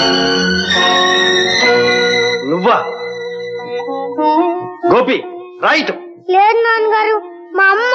నువ్వా గోపి రైట్ లేదు నాన్నగారు మా అమ్మ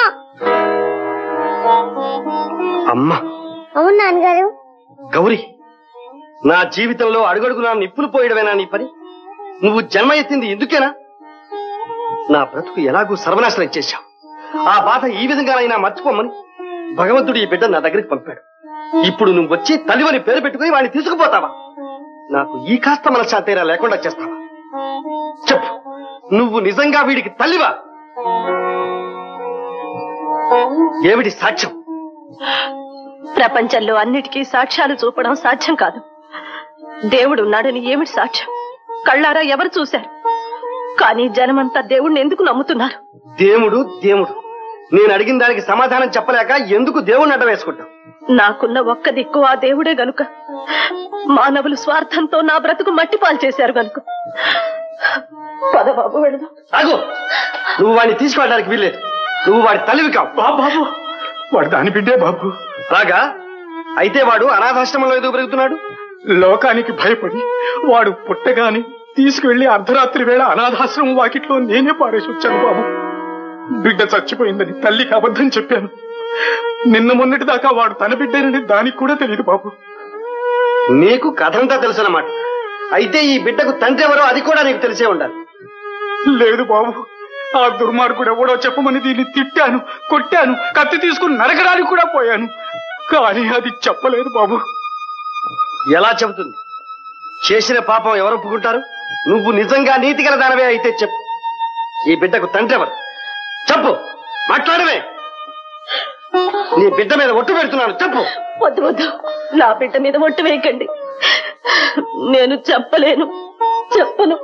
అమ్మ అవును నాన్నగారు గౌరీ నా జీవితంలో అడుగడుగునా నిప్పులు పోయడమేనా నీ పని నువ్వు జన్మ ఎత్తింది ఎందుకేనా నా బ్రతుకు ఎలాగూ సర్వనాశనం చేశావు ఆ బాధ ఈ విధంగానైనా మర్చిపోమని భగవంతుడు ఈ బిడ్డ నా దగ్గరికి పంపాడు ఇప్పుడు నువ్వు వచ్చి తల్లివని పేరు పెట్టుకుని వాడిని తీసుకుపోతావా నాకు ఈ కాస్త మనశ్శాంతిరా లేకుండా చేస్తావా చెప్పు నువ్వు నిజంగా వీడికి తల్లివా ఏమిటి సాక్ష్యం ప్రపంచంలో అన్నిటికీ సాక్ష్యాలు చూపడం సాధ్యం కాదు దేవుడు ఉన్నాడని ఏమిటి సాక్ష్యం కళ్ళారా ఎవరు చూశారు కానీ జనమంతా దేవుణ్ణి ఎందుకు నమ్ముతున్నారు దేవుడు దేవుడు నేను అడిగిన దానికి సమాధానం చెప్పలేక ఎందుకు దేవుణ్ణి అడ్డ వేసుకుంటాం నాకున్న ఒక్క దిక్కు ఆ దేవుడే గనుక మానవులు స్వార్థంతో నా బ్రతుకు మట్టిపాలు చేశారు గనుక పద బాబు వెళదాం అగో నువ్వు వాడిని తీసుకెళ్ళడానికి వీల్లేదు నువ్వు వాడి తల్లివి కావు బాబు వాడు దాని బిడ్డే బాబు రాగా అయితే వాడు అనాథాశ్రమంలో ఎందుకు పెరుగుతున్నాడు లోకానికి భయపడి వాడు పుట్టగాని తీసుకువెళ్లి అర్ధరాత్రి వేళ అనాథాశ్రమం వాకిట్లో నేనే పారేసి వచ్చాను బాబు బిడ్డ చచ్చిపోయిందని తల్లికి అబద్ధం చెప్పాను నిన్న మొన్నటి దాకా వాడు తన బిడ్డేనని దానికి కూడా తెలియదు బాబు నీకు కథంతా తెలుసు అన్నమాట అయితే ఈ బిడ్డకు తండ్రి ఎవరో అది కూడా నీకు తెలిసే ఉండాలి లేదు బాబు ఆ దుర్మార్గుడు ఎవడో చెప్పమని దీన్ని తిట్టాను కొట్టాను కత్తి తీసుకుని నరకడానికి కూడా పోయాను కానీ అది చెప్పలేదు బాబు ఎలా చెబుతుంది చేసిన పాపం ఎవరు ఒప్పుకుంటారు నువ్వు నిజంగా నీతి గల దానవే అయితే చెప్పు ఈ బిడ్డకు తండ్రి ఎవరు చెప్పు మాట్లాడమే నీ బిడ్డ మీద ఒట్టు పెడుతున్నాను చెప్పు వద్దు వద్దు నా బిడ్డ మీద ఒట్టు వేయకండి నేను చెప్పలేను చెప్పను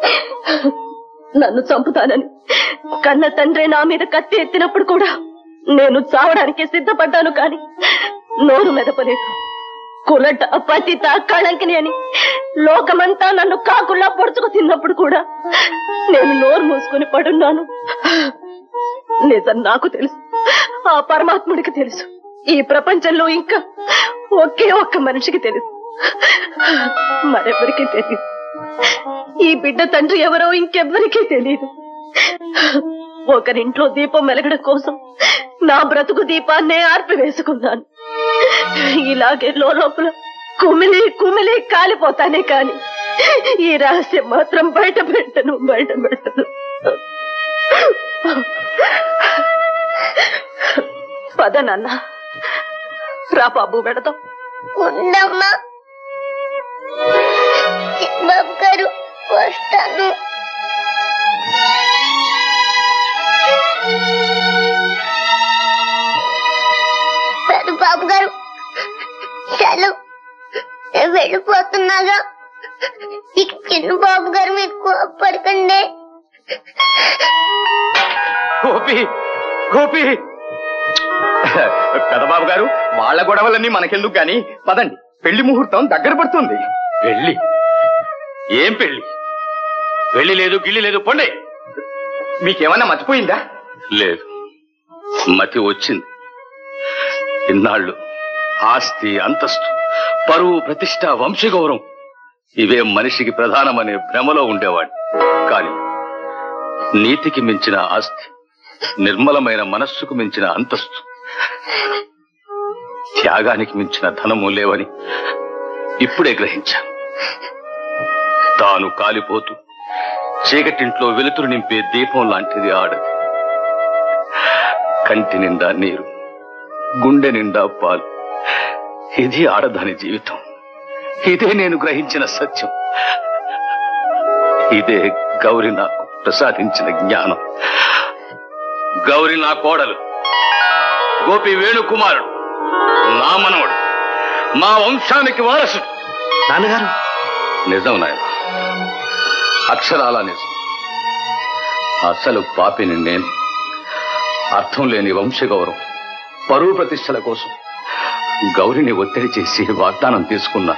నన్ను చంపుతానని కన్న తండ్రి నా మీద కత్తి ఎత్తినప్పుడు కూడా నేను చావడానికి సిద్ధపడ్డాను కాని నోరు మెదపలేదు కులట పతిత కళంకిని అని లోకమంతా నన్ను కాకుల్లా పొడుచుకు తిన్నప్పుడు కూడా నేను నోరు మూసుకుని పడున్నాను నిజం నాకు తెలుసు ఆ పరమాత్ముడికి తెలుసు ఈ ప్రపంచంలో ఇంకా ఒకే ఒక్క మనిషికి తెలుసు మరెవరికి తెలియదు ఈ బిడ్డ తండ్రి ఎవరో ఇంకెవ్వరికీ తెలియదు ఒకరింట్లో దీపం వెలగడం కోసం నా బ్రతుకు దీపాన్నే ఆర్పివేసుకున్నాను ఇలాగే లోపల కుమిలి కుమిలి కాలిపోతానే కాని ఈ రహస్యం మాత్రం బయట పెట్టను బయట పెట్టను పద నాన్న రా బాబు వెడదాం ఉండమ్మా బాబు గారు వస్తాను సరే బాబు గారు సెలవు నేను వెళ్ళిపోతున్నాగా ఇక చిన్న బాబు గారు మీరు కోపడకండి గోపి గోపి పెదబాబు గారు వాళ్ళ గొడవలన్నీ మనకెందుకు గాని పదండి పెళ్లి ముహూర్తం దగ్గర పడుతుంది పెళ్లి ఏం పెళ్లి పెళ్లి లేదు గిల్లి లేదు పొండి మీకేమన్నా మర్చిపోయిందా లేదు మతి వచ్చింది ఇన్నాళ్ళు ఆస్తి అంతస్తు పరువు ప్రతిష్ట వంశగౌరవం ఇవే మనిషికి ప్రధానమనే భ్రమలో ఉండేవాడు కాని నీతికి మించిన ఆస్తి నిర్మలమైన మనస్సుకు మించిన అంతస్తు త్యాగానికి మించిన ధనము లేవని ఇప్పుడే గ్రహించాను తాను కాలిపోతూ చీకటింట్లో వెలుతురు నింపే దీపం లాంటిది ఆడది కంటి నిండా నీరు గుండె నిండా పాలు ఇది ఆడదాని జీవితం ఇదే నేను గ్రహించిన సత్యం ఇదే గౌరి నాకు ప్రసాదించిన జ్ఞానం గౌరి నా కోడలు గోపి వేణుకుమారుడు నా మనవడు మా వంశానికి వారసుడు నాన్నగారు నిజం నాయన అక్షరాల నిజం అసలు పాపిని నేను అర్థం లేని వంశగౌరవం పరువు ప్రతిష్టల కోసం గౌరిని ఒత్తిడి చేసి వాగ్దానం తీసుకున్నా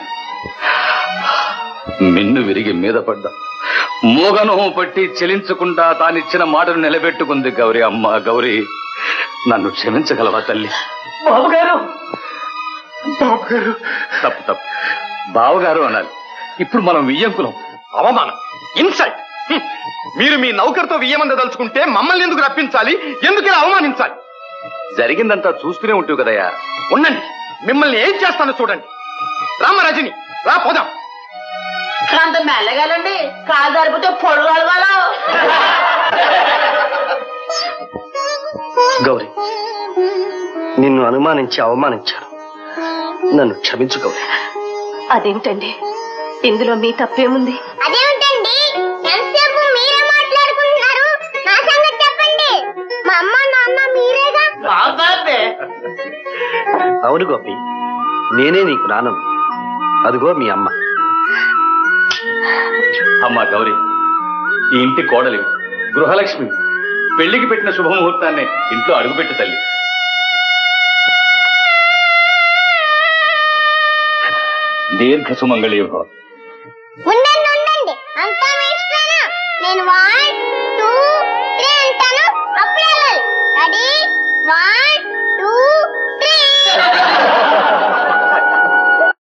మిన్ను విరిగి మీద పడ్డా మూగనోహం పట్టి చెలించకుండా తానిచ్చిన మాటను నిలబెట్టుకుంది గౌరి అమ్మ గౌరి నన్ను క్షమించగలవా తల్లి బాబు గారు బాబు గారు తప్పు తప్పు బావగారు అనాలి ఇప్పుడు మనం వియ్యంకులం అవమానం ఇన్సల్ట్ హ్మ్. మీరు మీ నౌకర్తో వియ్యమందదలుచుకుంటే మమ్మల్ని ఎందుకు రప్పించాలి ఎందుకు ఇలా అవమానించాలి జరిగిందంతా చూస్తూనే ఉంటావు కదయ్యా ఉండండి మిమ్మల్ని ఏం చేస్తానో చూడండి రామ రజని రా పోదాం అంత మెల్లగాలండి కాలు జరిపితే పొడుగు అలవాలా గౌరీ నిన్ను అనుమానించి అవమానించాను నన్ను క్షమించు గౌరీ అదేంటండి ఇందులో మీ తప్పేముంది అదేమిటండి ఎంతసేపు మీరే మాట్లాడుకుంటున్నారు నా సంగతి చెప్పండి మా అమ్మ నాన్న మీరేగా అవును గోపి నేనే నీకు నాన్నను అదిగో మీ అమ్మ అమ్మా గౌరీ ఈ ఇంటి కోడలి గృహలక్ష్మి పెళ్లికి పెట్టిన శుభముహూర్తాన్ని ఇంట్లో అడుగుపెట్టు తల్లి దీర్ఘ సుమంగళి భవ ఉండండి ఉండండి అంతా మీ ఇష్టమేనా నేను వన్